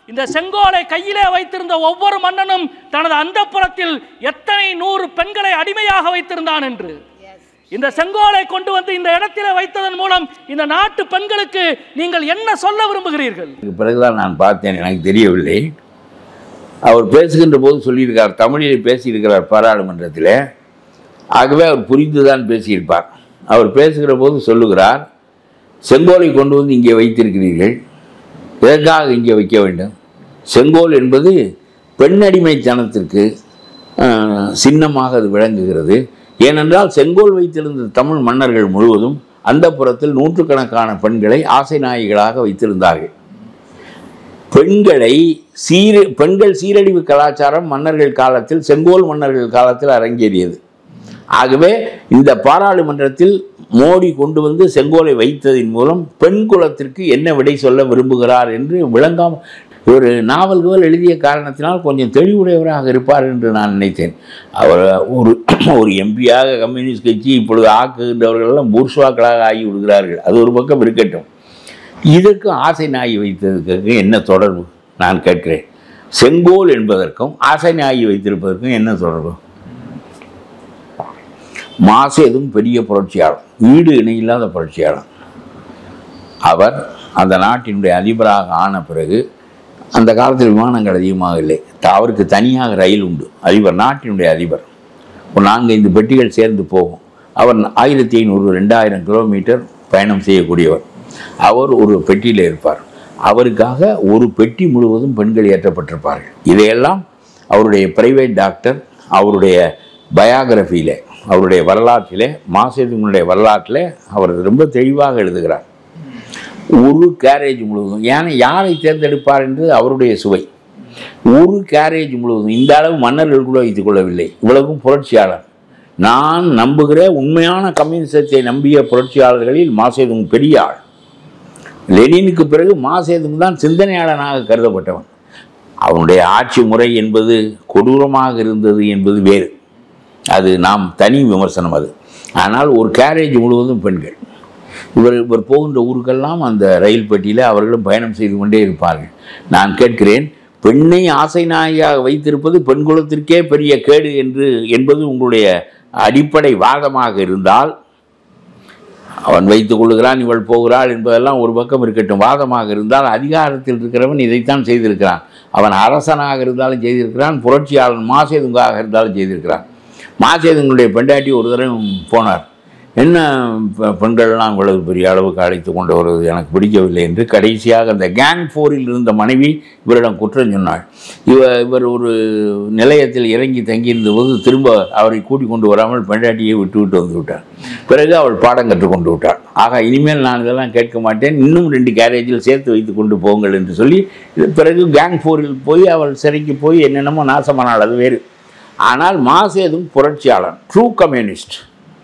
இந்த செங்கோலை கையிலே வைத்திருந்த ஒவ்வொரு மன்னனும் தனது அந்தப்புறத்தில் எத்தனை நூறு பெண்களை அடிமையாக வைத்திருந்தான் என்று இந்த செங்கோலை கொண்டு வந்து இந்த இடத்திலே வைத்ததன் மூலம் இந்த நாட்டு பெண்களுக்கு நீங்கள் என்ன சொல்ல விரும்புகிறீர்கள் அதுக்கு பிறகுதான் நான் பார்த்தேன் எனக்கு தெரியவில்லை அவர் பேசுகின்ற போது சொல்லியிருக்கார் தமிழில் பேசியிருக்கிறார் பாராளுமன்றத்தில் ஆகவே அவர் புரிந்துதான் பேசியிருப்பார் அவர் பேசுகிற போது சொல்லுகிறார் செங்கோலை கொண்டு வந்து இங்கே வைத்திருக்கிறீர்கள் எதற்காக இங்கே வைக்க வேண்டும் செங்கோல் என்பது பெண்ணடிமைத்தனத்திற்கு ஆஹ், சின்னமாக அது விளங்குகிறது ஏனென்றால் செங்கோல் வைத்திருந்த தமிழ் மன்னர்கள் முழுவதும் அந்த புறத்தில் நூற்றுக்கணக்கான பெண்களை ஆசை நாயிகளாக வைத்திருந்தார்கள் பெண்களை சீர பெண்கள் சீரழிவு கலாச்சாரம் மன்னர்கள் காலத்தில் செங்கோல் மன்னர்கள் காலத்தில் அரங்கேறியது ஆகவே இந்த பாராளுமன்றத்தில் மோடி கொண்டு வந்து செங்கோலை வைத்ததின் மூலம் பெண் குலத்திற்கு என்ன விடை சொல்ல விரும்புகிறார் என்று விளங்காம ஒரு நாவல்கள் எழுதிய காரணத்தினால் கொஞ்சம் தெளிவுடையவராக இருப்பார் என்று நான் நினைத்தேன் அவர் ஒரு ஒரு எம்பியாக கம்யூனிஸ்ட் கட்சி இப்பொழுது ஆக்குகின்றவர்கள் எல்லாம் பூர்ஷ்வாக்களாக ஆகி விடுகிறார்கள் அது ஒரு பக்கம் இருக்கட்டும் இதற்கும் ஆசை நாய் வைத்ததுக்கு என்ன தொடர்பு நான் கேட்கிறேன் செங்கோல் என்பதற்கும் ஆசை நாய் வைத்திருப்பதற்கும் என்ன தொடர்பு மாசேதும் பெரிய புரட்சியாளர் வீடு இணையில்லாத புரட்சியாளர் அவர் அந்த நாட்டினுடைய அதிபராக ஆன பிறகு அந்த காலத்தில் விமானங்கள் அதிகமாக இல்லை த- அவருக்கு தனியாக ரயில் உண்டு அதிபர் நாட்டினுடைய அதிபர் ஒரு நான்கு ஐந்து பெட்டிகள் சேர்ந்து போகும் அவர் ஆயிரத்தி ஐநூறு ரெண்டாயிரம் கிலோமீட்டர் பயணம் செய்யக்கூடியவர் அவர் ஒரு பெட்டியில் இருப்பார் அவருக்காக ஒரு பெட்டி முழுவதும் பெண்கள் ஏற்றப்பட்டிருப்பார்கள் இதையெல்லாம் அவருடைய பிரைவேட் டாக்டர் அவருடைய பயோகிராஃபியிலே அவருடைய வரலாற்றிலே மாசேதுங்களுடைய வரலாற்றிலே அவர் ரொம்ப தெளிவாக எழுதுகிறார் ஒரு கேரேஜ் முழுவதும் ஏன்னா யாரை தேர்ந்தெடுப்பார் என்று அவருடைய சுவை ஒரு கேரேஜ் முழுவதும் இந்த அளவு மன்னர்கள் கூட வைத்துக் கொள்ளவில்லை இவ்வளவும் புரட்சியாளர் நான் நம்புகிற உண்மையான கம்யூனிசத்தை நம்பிய புரட்சியாளர்களில் மாசேதுங் பெரிய ஆள் லெனினுக்கு பிறகு மாசேதுங் தான் சிந்தனையாளனாக கருதப்பட்டவன் அவனுடைய ஆட்சி முறை என்பது கொடூரமாக இருந்தது என்பது வேறு அது நாம் தனி விமர்சனம் அது ஆனால் ஒரு கேரேஜ் முழுவதும் பெண்கள் இவர் இவர் போகின்ற ஊருக்கெல்லாம் அந்த ரயில் பெட்டியில் அவர்களும் பயணம் செய்து கொண்டே இருப்பார்கள் நான் கேட்கிறேன் பெண்ணை ஆசை நாயாக வைத்திருப்பது பெண் குலத்திற்கே பெரிய கேடு என்று என்பது உங்களுடைய அடிப்படை வாதமாக இருந்தால் அவன் வைத்துக் கொள்ளுகிறான் இவள் போகிறாள் என்பதெல்லாம் ஒரு பக்கம் இருக்கட்டும் வாதமாக இருந்தால் அதிகாரத்தில் இருக்கிறவன் இதைத்தான் செய்திருக்கிறான் அவன் அரசனாக இருந்தாலும் செய்திருக்கிறான் புரட்சியாளன் மாசேதுங்காக இருந்தாலும் செய்திருக்கிறான் மாசேதுங்களுடைய பெண்டாட்டி ஒரு தடவை போனார் என்ன பெ- பெண்கள்லாம் இவ்வளவு பெரிய அளவுக்கு அழைத்து கொண்டு வருவது எனக்கு பிடிக்கவில்லை என்று கடைசியாக அந்த கேங் போரில் இருந்த மனைவி இவரிடம் குற்றம் சொன்னாள் இவ இவர் ஒரு நிலையத்தில் இறங்கி தங்கியிருந்த போது திரும்ப அவரை கூட்டிக் கொண்டு வராமல் பெண்டாட்டியை விட்டு விட்டு வந்து விட்டார் பிறகு அவள் பாடம் கற்றுக்கொண்டு விட்டாள் ஆக இனிமேல் நான் இதெல்லாம் கேட்க மாட்டேன் இன்னும் ரெண்டு கேரேஜில் சேர்த்து வைத்து கொண்டு போங்கள் என்று சொல்லி இது பிறகு கேங் போரில் போய் அவள் சிறைக்கு போய் என்னென்னமோ நாசமானாள் அது வேறு ஆனால் மாசேதும் புரட்சியாளன் ட்ரூ கம்யூனிஸ்ட்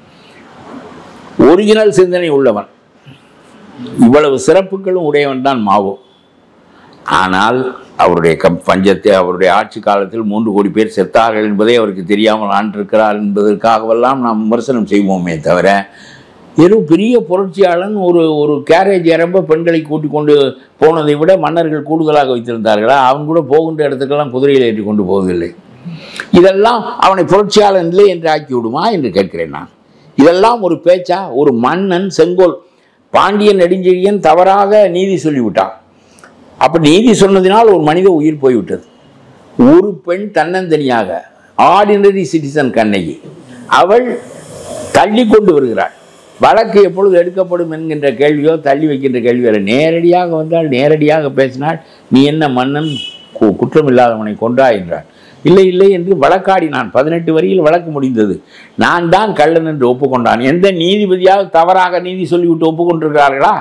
ஒரிஜினல் சிந்தனை உள்ளவன் இவ்வளவு சிறப்புகளும் உடையவன் தான் மாவோ ஆனால் அவருடைய கம் பஞ்சத்தை அவருடைய ஆட்சி காலத்தில் மூன்று கோடி பேர் செத்தார்கள் என்பதை அவருக்கு தெரியாமல் ஆண்டிருக்கிறார் என்பதற்காகவெல்லாம் நாம் விமர்சனம் செய்வோமே தவிர ஏதோ பெரிய புரட்சியாளன் ஒரு ஒரு கேரேஜ் இறம்ப பெண்களை கூட்டிக் கொண்டு போனதை விட மன்னர்கள் கூடுதலாக வைத்திருந்தார்களா அவன் கூட போகின்ற இடத்துக்கெல்லாம் குதிரையில் ஏற்றி கொண்டு போவதில்லை இதெல்லாம் அவனை புரட்சியாளன் இல்லை என்று ஆக்கி விடுமா என்று கேட்கிறேன் நான் இதெல்லாம் ஒரு பேச்சா ஒரு மன்னன் செங்கோல் பாண்டியன் நெடுஞ்செழியன் தவறாக நீதி சொல்லிவிட்டான் அப்ப நீதி சொன்னதினால் ஒரு மனித உயிர் போய்விட்டது ஒரு பெண் தன்னந்தனியாக ஆர்டினரி சிட்டிசன் கண்ணகி அவள் தள்ளி கொண்டு வருகிறாள் வழக்கு எப்பொழுது எடுக்கப்படும் என்கின்ற கேள்வியோ தள்ளி வைக்கின்ற கேள்வி வேறு நேரடியாக வந்தால் நேரடியாக பேசினாள் நீ என்ன மன்னன் கு- குற்றமில்லாதவனை கொண்டா என்றாள் இல்லை இல்லை என்று வழக்காடினான் பதினெட்டு வரியில் வழக்கு முடிந்தது நான் தான் கள்ளன் என்று ஒப்புக்கொண்டான் எந்த நீதிபதியாவது தவறாக நீதி சொல்லிவிட்டு ஒப்புக்கொண்டிருக்கிறார்களா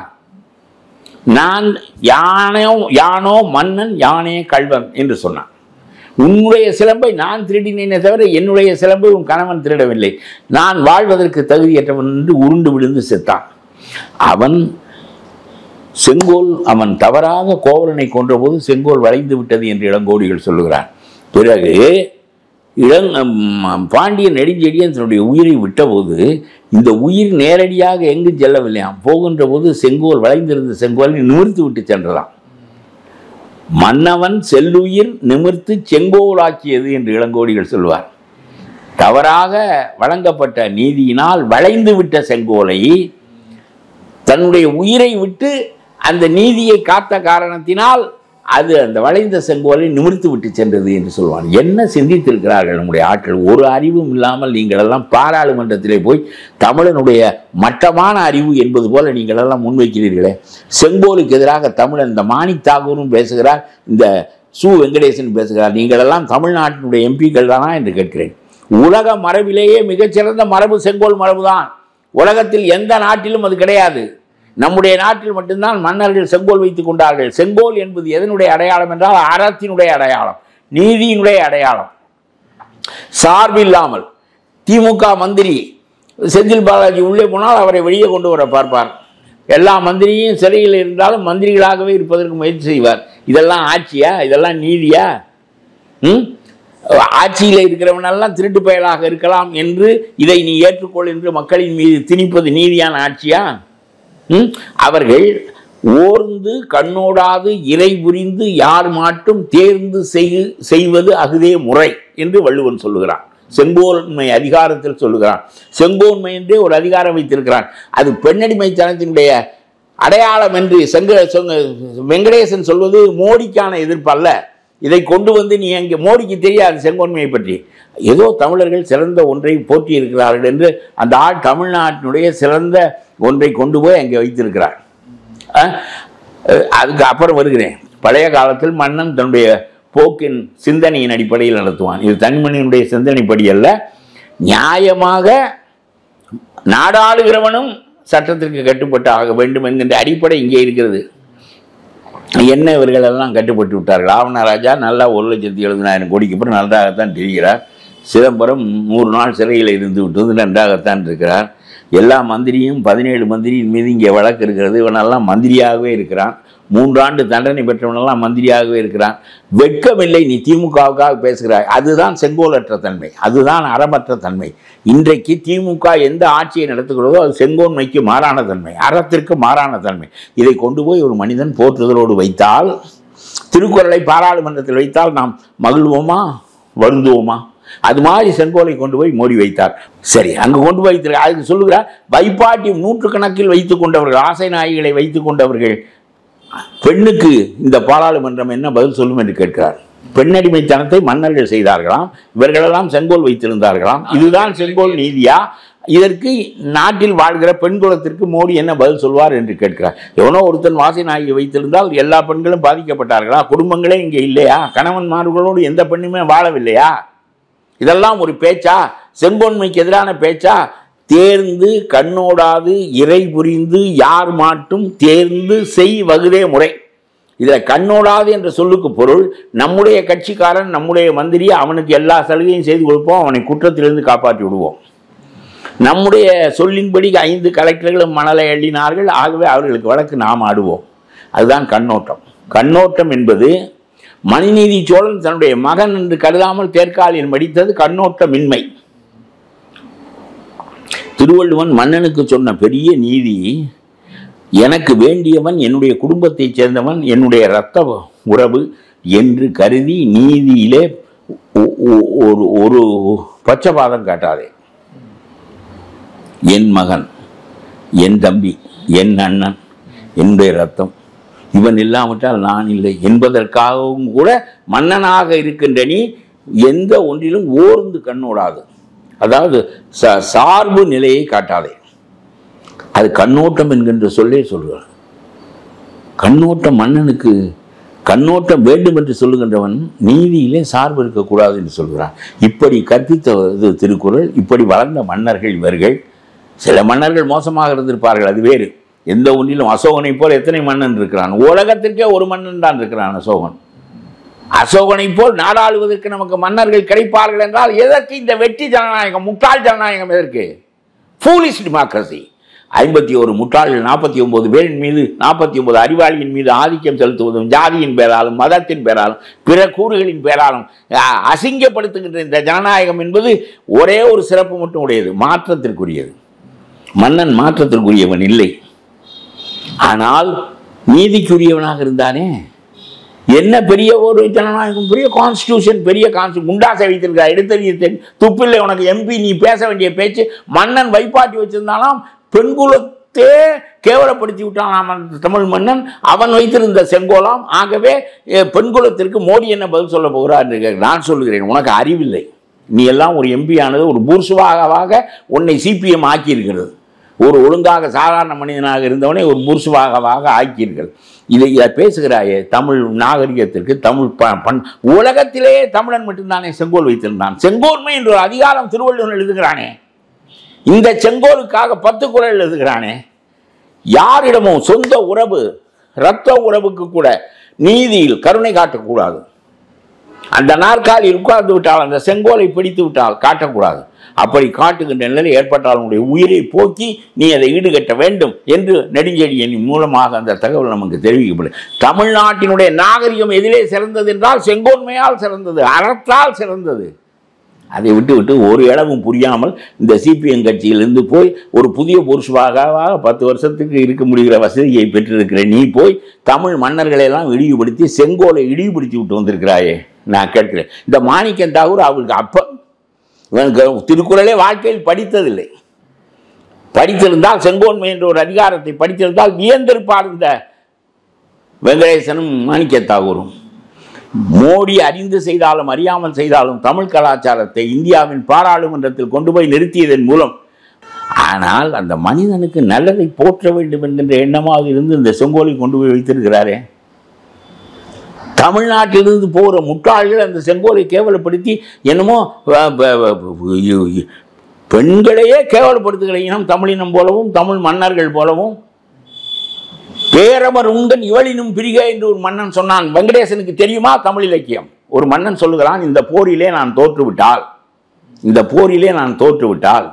நான் யானையோ யானோ மன்னன் யானே கள்வன் என்று சொன்னான் உன்னுடைய சிலம்பை நான் திருடினேனே தவிர என்னுடைய சிலம்பை உன் கணவன் திருடவில்லை நான் வாழ்வதற்கு தகுதியற்றவன் என்று உருண்டு விழுந்து செத்தான் அவன் செங்கோல் அவன் தவறாக கோவலனை கொன்றபோது செங்கோல் வளைந்து விட்டது என்று இளங்கோடிகள் சொல்லுகிறான் பிறகு இளங் ம், பாண்டிய நெடுஞ்செழியன் தன்னுடைய உயிரை விட்டபோது இந்த உயிர் நேரடியாக எங்கு செல்லவில்லையாம் போகின்ற போது செங்கோல் வளைந்திருந்த செங்கோலை நிமிர்த்து விட்டு சென்றதாம் மன்னவன் செல்லுயிர் நிமிர்த்து செங்கோலாக்கியது என்று இளங்கோடிகள் சொல்வார் தவறாக வழங்கப்பட்ட நீதியினால் வளைந்து விட்ட செங்கோலை தன்னுடைய உயிரை விட்டு அந்த நீதியை காத்த காரணத்தினால் அது அந்த வளைந்த செங்கோலை நிமிர்த்து விட்டு சென்றது என்று சொல்வான் என்ன சிந்தித்திருக்கிறார்கள் நம்முடைய ஆட்கள் ஒரு அறிவும் இல்லாமல் நீங்கள் எல்லாம் பாராளுமன்றத்திலே போய் தமிழனுடைய மட்டமான அறிவு என்பது போல நீங்கள் எல்லாம் முன்வைக்கிறீர்களே செங்கோலுக்கு எதிராக தமிழன் இந்த மாணிக் தாகூரும் பேசுகிறார் இந்த சு வெங்கடேசன் பேசுகிறார் நீங்கள் எல்லாம் தமிழ்நாட்டினுடைய எம்பிக்கள் தானா என்று கேட்கிறேன் உலக மரபிலேயே மிகச்சிறந்த மரபு செங்கோல் மரபுதான் உலகத்தில் எந்த நாட்டிலும் அது கிடையாது நம்முடைய நாட்டில் மட்டும்தான் மன்னர்கள் செங்கோல் வைத்துக் கொண்டார்கள் செங்கோல் என்பது எதனுடைய அடையாளம் என்றால் அறத்தினுடைய அடையாளம் நீதியினுடைய அடையாளம் சார்பில்லாமல் திமுக மந்திரி செந்தில் பாலாஜி உள்ளே போனால் அவரை வெளியே கொண்டு வர பார்ப்பார் எல்லா மந்திரியும் சிறையில் இருந்தாலும் மந்திரிகளாகவே இருப்பதற்கு முயற்சி செய்வார் இதெல்லாம் ஆட்சியா இதெல்லாம் நீதியா ம் ஆட்சியில் இருக்கிறவனெல்லாம் திருட்டு பயலாக இருக்கலாம் என்று இதை நீ ஏற்றுக்கொள் என்று மக்களின் மீது திணிப்பது நீதியான ஆட்சியா ம்? அவர்கள் ஓர்ந்து கண்ணோடாது இறை புரிந்து யார் மாட்டும் தேர்ந்து செய் செய்வது அகுதே முறை என்று வள்ளுவன் சொல்லுகிறான் செங்கோன்மை அதிகாரத்தில் சொல்லுகிறான் செங்கோன்மை என்றே ஒரு அதிகாரம் வைத்திருக்கிறான் அது பெண்ணடிமைத்தனத்தினுடைய அடையாளம் என்று செங்க சொங்க- வெங்கடேசன் சொல்வது மோடிக்கான எதிர்ப்பு அல்ல இதை கொண்டு வந்து நீ அங்கே மோடிக்கு தெரியாது செங்கோன்மையை பற்றி ஏதோ தமிழர்கள் சிறந்த ஒன்றை போற்றி இருக்கிறார்கள் என்று அந்த ஆள் தமிழ்நாட்டினுடைய சிறந்த ஒன்றை கொண்டு போய் அங்கே வைத்திருக்கிறார் அஹ், அஹ், அதுக்கு அப்புறம் வருகிறேன் பழைய காலத்தில் மன்னன் தன்னுடைய போக்கின் சிந்தனையின் அடிப்படையில் நடத்துவான் இது தனிமனிதனுடைய சிந்தனைப்படி அல்ல நியாயமாக நாடாளுகிறவனும் சட்டத்திற்கு கட்டுப்பட்டு ஆக வேண்டும் என்கின்ற அடிப்படை இங்கே இருக்கிறது என்ன இவர்கள் எல்லாம் கட்டுப்பட்டு விட்டார்கள் ஆவணராஜா நல்லா ஒரு லட்சத்தி எழுபதாயிரம் கோடிக்கு அப்புறம் நன்றாகத்தான் தெரிகிறார் சிதம்பரம் நூறு நாள் சிறையில் இருந்து விட்டு நன்றாகத்தான் இருக்கிறார் எல்லா மந்திரியும் பதினேழு மந்திரியின் மீது இங்கே வழக்கு இருக்கிறது இவனெல்லாம் மந்திரியாகவே இருக்கிறான் மூன்றாண்டு தண்டனை பெற்றவனெல்லாம் மந்திரியாகவே இருக்கிறான் வெட்கமில்லை நீ திமுகவுக்காக பேசுகிறாய் அதுதான் செங்கோலற்ற தன்மை அதுதான் அறமற்ற தன்மை இன்றைக்கு திமுக எந்த ஆட்சியை நடத்துகிறதோ அது செங்கோன்மைக்கு மாறான தன்மை அறத்திற்கு மாறான தன்மை இதை கொண்டு போய் ஒரு மனிதன் போற்றுதலோடு வைத்தால் திருக்குறளை பாராளுமன்றத்தில் வைத்தால் நாம் மகிழ்வோமா வருந்துவோமா அது மாதிரி செங்கோலை கொண்டு போய் மோடி வைத்தார் சரி அங்கு கொண்டு போய் வைத்திருக்க அதுக்கு சொல்லுகிறார் வைப்பாட்டி நூற்றுக்கணக்கில் வைத்துக் கொண்டவர்கள் ஆசை நாய்களை வைத்துக் கொண்டவர்கள் பெண்ணுக்கு இந்த பாராளுமன்றம் என்ன பதில் சொல்லும் என்று கேட்கிறார் பெண்ணடிமைத்தனத்தை மன்னர்கள் செய்தார்களாம் இவர்களெல்லாம் செங்கோல் வைத்திருந்தார்களாம் இதுதான் செங்கோல் நீதியா இதற்கு நாட்டில் வாழ்கிற பெண் குலத்திற்கு மோடி என்ன பதில் சொல்வார் என்று கேட்கிறார் எவனோ ஒருத்தன் வாசி நாயை வைத்திருந்தால் எல்லா பெண்களும் பாதிக்கப்பட்டார்களா குடும்பங்களே இங்கே இல்லையா கணவன்மார்களோடு எந்த பெண்ணுமே வாழவில்லையா இதெல்லாம் ஒரு பேச்சா செங்கோன்மைக்கு எதிரான பேச்சா தேர்ந்து கண்ணோடாது இறை புரிந்து யார் மாட்டும் தேர்ந்து செய் வகுதே முறை இதில் கண்ணோடாது என்ற சொல்லுக்கு பொருள் நம்முடைய கட்சிக்காரன் நம்முடைய மந்திரி அவனுக்கு எல்லா சலுகையும் செய்து கொடுப்போம் அவனை குற்றத்திலிருந்து காப்பாற்றி விடுவோம் நம்முடைய சொல்லின்படி ஐந்து கலெக்டர்களும் மணலை எள்ளினார்கள் ஆகவே அவர்களுக்கு வழக்கு நாம் ஆடுவோம் அதுதான் கண்ணோட்டம் கண்ணோட்டம் என்பது மணிநீதி சோழன் தன்னுடைய மகன் என்று கருதாமல் தேர்காலில் மடித்தது கண்ணோட்டமின்மை திருவள்ளுவன் மன்னனுக்கு சொன்ன பெரிய நீதி எனக்கு வேண்டியவன் என்னுடைய குடும்பத்தைச் சேர்ந்தவன் என்னுடைய இரத்த உறவு என்று கருதி நீதியிலே ஒ- ஒ- ஒரு ஒரு பச்சபாதம் காட்டாதே என் மகன் என் தம்பி என் அண்ணன் என்னுடைய ரத்தம் இவன் இல்லாவிட்டால் நான் இல்லை என்பதற்காகவும் கூட மன்னனாக இருக்கின்ற நீ எந்த ஒன்றிலும் ஓர்ந்து கண்ணோடாது அதாவது ச சார்பு நிலையை காட்டாதே அது கண்ணோட்டம் என்கின்ற சொல்லே சொல்கிறார் கண்ணோட்டம் மன்னனுக்கு கண்ணோட்டம் வேண்டும் என்று சொல்லுகின்றவன் நீதியிலே சார்பு இருக்கக்கூடாது என்று சொல்கிறான் இப்படி கற்பித்த இது திருக்குறள் இப்படி வளர்ந்த மன்னர்கள் இவர்கள் சில மன்னர்கள் மோசமாக இருந்திருப்பார்கள் அது வேறு எந்த ஒன்றிலும் அசோகனை போல் எத்தனை மன்னன் இருக்கிறான் உலகத்திற்கே ஒரு மன்னன் தான் இருக்கிறான் அசோகன் அசோகனை போல் நாடாளுவதற்கு நமக்கு மன்னர்கள் கிடைப்பார்கள் என்றால் எதற்கு இந்த வெற்றி ஜனநாயகம் முட்டாள் ஜனநாயகம் எதற்கு ஃபூலிஷ் டெமோக்ரஸி ஐம்பத்தி ஒரு முட்டாள்கள் நாற்பத்தி ஒன்பது பேரின் மீது நாற்பத்தி ஒன்பது அறிவாளியின் மீது ஆதிக்கம் செலுத்துவதும் ஜாதியின் பேராலும் மதத்தின் பேராலும் பிற கூறுகளின் பேராலும் அ- அசிங்கப்படுத்துகின்ற இந்த ஜனநாயகம் என்பது ஒரே ஒரு சிறப்பு மட்டும் உடையது மாற்றத்திற்குரியது மன்னன் மாற்றத்திற்குரியவன் இல்லை ஆனால் நீதிக்குரியவனாக இருந்தானே என்ன பெரிய ஒரு ஜனநாயகம் பெரிய கான்ஸ்டியூஷன் பெரிய கான்ஸ்டி குண்டாசை வைத்திருக்கிறார் எடுத்தறிய துப்பில்லை உனக்கு எம்பி நீ பேச வேண்டிய பேச்சு மன்னன் வைப்பாட்டி வச்சிருந்தாலும் பெண்குலத்தே கேவலப்படுத்தி விட்டான் அந்த தமிழ் மன்னன் அவன் வைத்திருந்த செங்கோலாம் ஆகவே அஹ், பெண்குலத்திற்கு மோடி என்ன பதில் சொல்ல போகிறார் என்று கேட்க- நான் சொல்லுகிறேன் உனக்கு அறிவில்லை நீ எல்லாம் ஒரு எம்பி ஆனது ஒரு பூர்சுவாகவாக உன்னை சிபிஎம் ஆக்கியிருக்கிறது ஒரு ஒழுங்காக சாதாரண மனிதனாக இருந்தவனை ஒரு புருஷவாகவாக ஆக்கியிருக்கிறது இதை இதை பேசுகிறாயே தமிழ் நாகரிகத்திற்கு தமிழ் ப பண் உலகத்திலேயே தமிழன் மட்டும்தானே செங்கோல் வைத்திருந்தான் செங்கோன்மை என்ற ஒரு அதிகாரம் திருவள்ளுவர் எழுதுகிறானே இந்த செங்கோலுக்காக பத்து குரல் எழுதுகிறானே யாரிடமும் சொந்த உறவு இரத்த உறவுக்கு கூட நீதியில் கருணை காட்டக்கூடாது அந்த நாற்காலியில் உட்கார்ந்து விட்டால் அந்த செங்கோலை பிடித்து விட்டால் காட்டக்கூடாது அப்படி காட்டுகின்ற நிலை ஏற்பட்டால் உன்னுடைய உயிரை போக்கி நீ அதை ஈடுகட்ட வேண்டும் என்று நெடுஞ்செழியன் மூலமாக அந்த தகவல் நமக்கு தெரிவிக்கப்படும் தமிழ்நாட்டினுடைய நாகரிகம் எதிலே சிறந்தது என்றால் செங்கோன்மையால் சிறந்தது அறத்தால் சிறந்தது அதை விட்டு விட்டு ஒரு இடமும் புரியாமல் இந்த சிபிஎம் கட்சியிலிருந்து போய் ஒரு புதிய புருஷவாக பத்து வருஷத்துக்கு இருக்க முடிகிற வசதியை பெற்றிருக்கிற நீ போய் தமிழ் மன்னர்களை எல்லாம் இழிவுபடுத்தி செங்கோலை இழிவுபடுத்தி விட்டு வந்திருக்கிறாயே நான் கேட்கிறேன் இந்த மாணிக்கன் தாகூர் அவருக்கு அப்ப இவனுக்கு திருக்குறளே வாழ்க்கையில் படித்ததில்லை படித்திருந்தால் செங்கோன்மை என்ற ஒரு அதிகாரத்தை படித்திருந்தால் வியந்திருப்பார் இந்த வெங்கடேசனும் மாணிக்க தாகூரும் மோடி அறிந்து செய்தாலும் அறியாமல் செய்தாலும் தமிழ் கலாச்சாரத்தை இந்தியாவின் பாராளுமன்றத்தில் கொண்டு போய் நிறுத்தியதன் மூலம் ஆனால் அந்த மனிதனுக்கு நல்லதை போற்ற வேண்டும் என்கின்ற எண்ணமாக இருந்து இந்த செங்கோலை கொண்டு போய் வைத்திருக்கிறாரே தமிழ்நாட்டிலிருந்து போகிற முட்டாள்கள் அந்த செங்கோலை கேவலப்படுத்தி என்னமோ அஹ், ப- ப- இ- இ- பெண்களையே கேவலப்படுத்துகிற இனம் தமிழினம் போலவும் தமிழ் மன்னர்கள் போலவும் பேரமர் உண்டன் இவளினும் பிரிக என்று ஒரு மன்னன் சொன்னான் வெங்கடேசனுக்கு தெரியுமா தமிழ் இலக்கியம் ஒரு மன்னன் சொல்லுகிறான் இந்த போரிலே நான் தோற்றுவிட்டால் இந்த போரிலே நான் தோற்றுவிட்டால்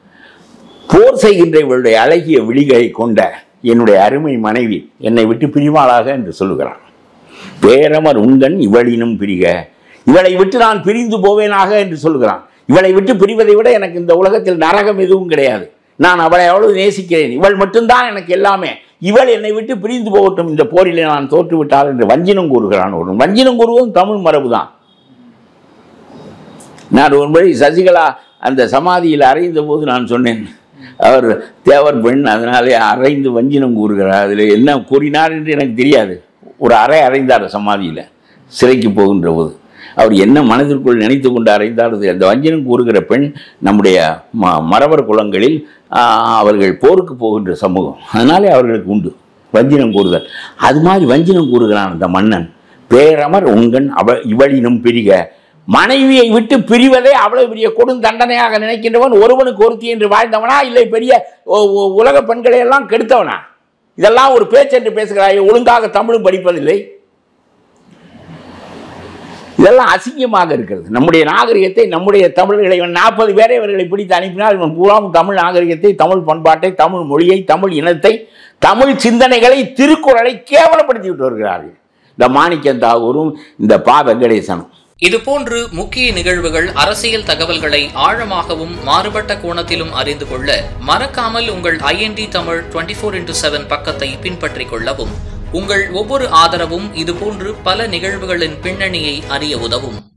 போர் செய்கின்ற இவளுடைய அழகிய விழிகளை கொண்ட என்னுடைய அருமை மனைவி என்னை விட்டு பிரிவாளாக என்று சொல்லுகிறான் பேரமர் உண்டன் இவளினும் பிரிக இவளை விட்டு நான் பிரிந்து போவேனாக என்று சொல்லுகிறான் இவளை விட்டு பிரிவதை விட எனக்கு இந்த உலகத்தில் நரகம் எதுவும் கிடையாது நான் அவளை அவ்வளவு நேசிக்கிறேன் இவள் மட்டும்தான் எனக்கு எல்லாமே இவள் என்னை விட்டு பிரிந்து போகட்டும் இந்த போரிலே நான் தோற்று விட்டால் என்று வஞ்சினம் கூறுகிறான் ஒரு வஞ்சினம் கூறுவதும் தமிழ் மரபு தான் நான் ஒரு முறை சசிகலா அந்த சமாதியில் அறைந்த போது நான் சொன்னேன் அவர் தேவர் பெண் அதனாலே அரைந்து வஞ்சினம் கூறுகிறார் அதில் என்ன கூறினார் என்று எனக்கு தெரியாது ஒரு அறை அறைந்தார் சமாதியில் சிறைக்கு போகின்ற போது அவர் என்ன மனதிற்குள் நினைத்து கொண்டு அறைந்தார் அது அந்த வஞ்சினம் கூறுகிற பெண் நம்முடைய ம மரபர் குலங்களில் ஆ, அவர்கள் போருக்கு போகின்ற சமூகம் அதனாலே அவர்களுக்கு உண்டு வஞ்சினம் கூறுதல் அது மாதிரி வஞ்சினம் கூறுகிறான் அந்த மன்னன் பேரமர் உங்கன் அவ இவளினும் பிரிக மனைவியை விட்டு பிரிவதே அவ்வளவு பெரிய கொடும் தண்டனையாக நினைக்கின்றவன் ஒருவனுக்கு ஒருத்தி என்று வாழ்ந்தவனா இல்லை பெரிய ஒ- ஒ- உலக பெண்களை எல்லாம் கெடுத்தவனா இதெல்லாம் ஒரு பேச்சென்று பேசுகிறாய் ஒழுங்காக தமிழும் படிப்பதில்லை இதெல்லாம் அசிங்கமாக இருக்கிறது நம்முடைய நாகரிகத்தை நம்முடைய தமிழர்களை இவன் நாற்பது பேரை இவர்களை பிடித்து அனுப்பினால் இவன் பூராவும் தமிழ் நாகரிகத்தை தமிழ் பண்பாட்டை தமிழ் மொழியை தமிழ் இனத்தை தமிழ் சிந்தனைகளை திருக்குறளை கேவலப்படுத்தி விட்டு வருகிறார்கள் இந்த மாணிக்கம் தாகூரும் இந்த பா வெங்கடேசனும் இதுபோன்று முக்கிய நிகழ்வுகள் அரசியல் தகவல்களை ஆழமாகவும் மாறுபட்ட கோணத்திலும் அறிந்து கொள்ள மறக்காமல் உங்கள் ஐஎன்டி Tamil twenty four into seven பக்கத்தை பின்பற்றிக் கொள்ளவும் உங்கள் ஒவ்வொரு ஆதரவும் இதுபோன்று பல நிகழ்வுகளின் பின்னணியை அறிய உதவும்